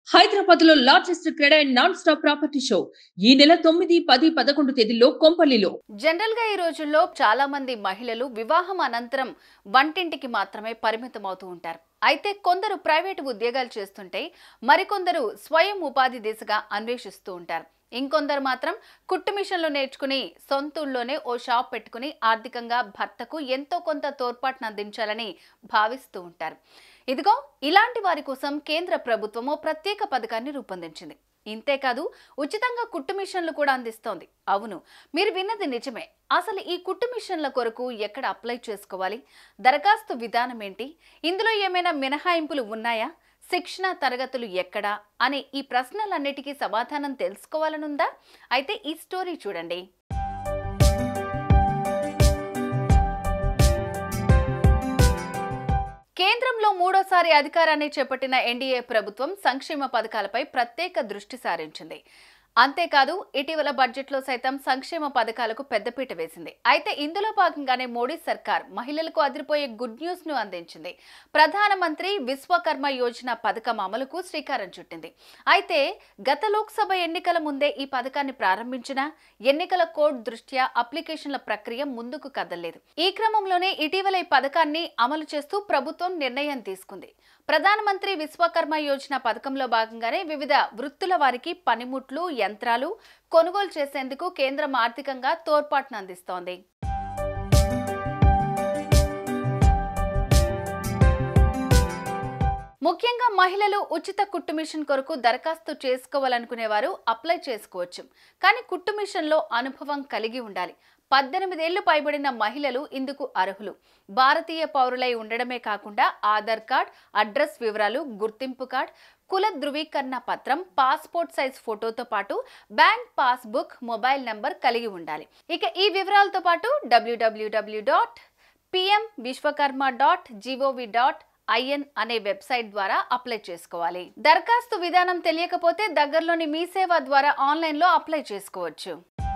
హైదరాబాద్ లో లార్జెస్ట్ క్రెడ్ అండ్ నాన్ స్టాప్ ప్రాపర్టీ షో ఈ నెల తొమ్మిది పది పదకొండు తేదీల్లో కొంపల్లిలో జనరల్ గా ఈ రోజుల్లో చాలా మంది మహిళలు వివాహం అనంతరం వంటింటికి మాత్రమే పరిమితం అవుతూ ఉంటారు అయితే కొందరు ప్రైవేటు ఉద్యోగాలు చేస్తుంటే మరికొందరు స్వయం ఉపాధి దిశగా అన్వేషిస్తూ ఉంటారు ఇంకొందరు మాత్రం కుట్టు మిషన్లు నేర్చుకుని సొంతూళ్ళలోనే ఓ షాప్ పెట్టుకుని ఆర్థికంగా భర్తకు ఎంతో కొంత తోడ్పాటును అందించాలని భావిస్తూ ఉంటారు ఇదిగో ఇలాంటి వారి కోసం కేంద్ర ప్రభుత్వం ఓ ప్రత్యేక పథకాన్ని రూపొందించింది ఇంతేకాదు ఉచితంగా కుట్టు మిషన్లు కూడా అందిస్తోంది అవును మీరు విన్నది నిజమే అసలు ఈ కుట్టు మిషన్ల కొరకు ఎక్కడ అప్లై చేసుకోవాలి దరఖాస్తు విధానం ఏంటి ఇందులో ఏమైనా మినహాయింపులు ఉన్నాయా శిక్షణ తరగతులు ఎక్కడా అనే ఈ ప్రశ్నలన్నిటికీ సమాధానం తెలుసుకోవాలనుందా అయితే ఈ స్టోరీ చూడండి కేంద్రంలో మూడోసారి అధికారాన్ని చేపట్టిన ఎన్డీఏ ప్రభుత్వం సంక్షేమ పథకాలపై ప్రత్యేక దృష్టి సారించింది అంతేకాదు ఇటీవల బడ్జెట్లో సైతం సంక్షేమ పథకాలకు పెద్దపీట వేసింది అయితే ఇందులో భాగంగానే మోడీ సర్కార్ మహిళలకు అదిరిపోయే గుడ్ న్యూస్ ను అందించింది ప్రధానమంత్రి విశ్వకర్మ యోజన పథకం అమలుకు శ్రీకారం చుట్టింది అయితే గత లోక్సభ ఎన్నికల ముందే ఈ పథకాన్ని ప్రారంభించిన ఎన్నికల కోడ్ దృష్ట్యా అప్లికేషన్ల ప్రక్రియ ముందుకు కదలలేదు ఈ క్రమంలోనే ఇటీవల ఈ పథకాన్ని అమలు చేస్తూ ప్రభుత్వం నిర్ణయం తీసుకుంది ప్రధానమంత్రి విశ్వకర్మ యోజన పథకంలో భాగంగానే వివిధ వృత్తుల వారికి పనిముట్లు యంత్రాలు కొనుగోలు చేసేందుకు కేంద్రం ఆర్థికంగా తోడ్పాటును అందిస్తోంది ముఖ్యంగా మహిళలు ఉచిత కుట్టు మిషన్ కొరకు దరఖాస్తు చేసుకోవాలనుకునేవారు అప్లై చేసుకోవచ్చు కానీ కుట్టు మిషన్లో అనుభవం కలిగి ఉండాలి పద్దెనిమిదేళ్లు పైబడిన మహిళలు ఇందుకు అర్హులు భారతీయ పౌరులై ఉండడమే కాకుండా ఆధార్ కార్డ్ అడ్రస్ వివరాలు గుర్తింపు కార్డ్ కుల ధృవీకరణ పత్రం పాస్పోర్ట్ సైజ్ ఫోటోతో పాటు బ్యాంక్ పాస్బుక్ మొబైల్ నంబర్ కలిగి ఉండాలి ఇక ఈ వివరాలతో పాటు డబ్ల్యూడబ్ల్యూడబ్ల్యూ dot PM Vishwakarma dot gov dot in అనే వెబ్సైట్ ద్వారా అప్లై చేసుకోవాలి దరఖాస్తు విధానం తెలియకపోతే దగ్గరలోని మీ సేవ ద్వారా ఆన్లైన్లో అప్లై చేసుకోవచ్చు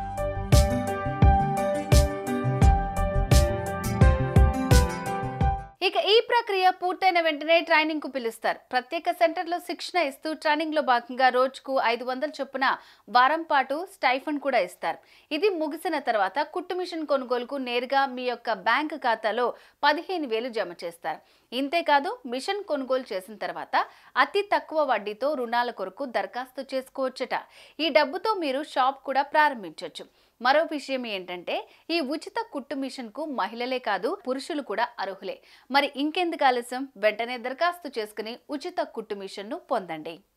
ఇక ఈ ప్రక్రియ పూర్తయిన వెంటనే ట్రైనింగ్ కు పిలుస్తారు ప్రత్యేక సెంటర్లో శిక్షణ ఇస్తూ ట్రైనింగ్ లో భాగంగా రోజుకు ఐదు వందల చొప్పున వారం పాటు స్టైఫండ్ కూడా ఇస్తారు ఇది ముగిసిన తర్వాత కుట్టు మిషన్ కొనుగోలుకు నేరుగా మీ యొక్క బ్యాంక్ ఖాతాలో పదిహేను వేలు జమ చేస్తారు ఇంతేకాదు మిషన్ కొనుగోలు చేసిన తర్వాత అతి తక్కువ వడ్డీతో రుణాల కొరకు దరఖాస్తు చేసుకోవచ్చట ఈ డబ్బుతో మీరు షాప్ కూడా ప్రారంభించవచ్చు మరో విషయం ఏంటంటే ఈ ఉచిత కుట్టు మిషన్కు మహిళలే కాదు పురుషులు కూడా అర్హులే మరి ఇంకెందుకు ఆలస్యం వెంటనే దరఖాస్తు చేసుకుని ఉచిత కుట్టు మిషన్ను పొందండి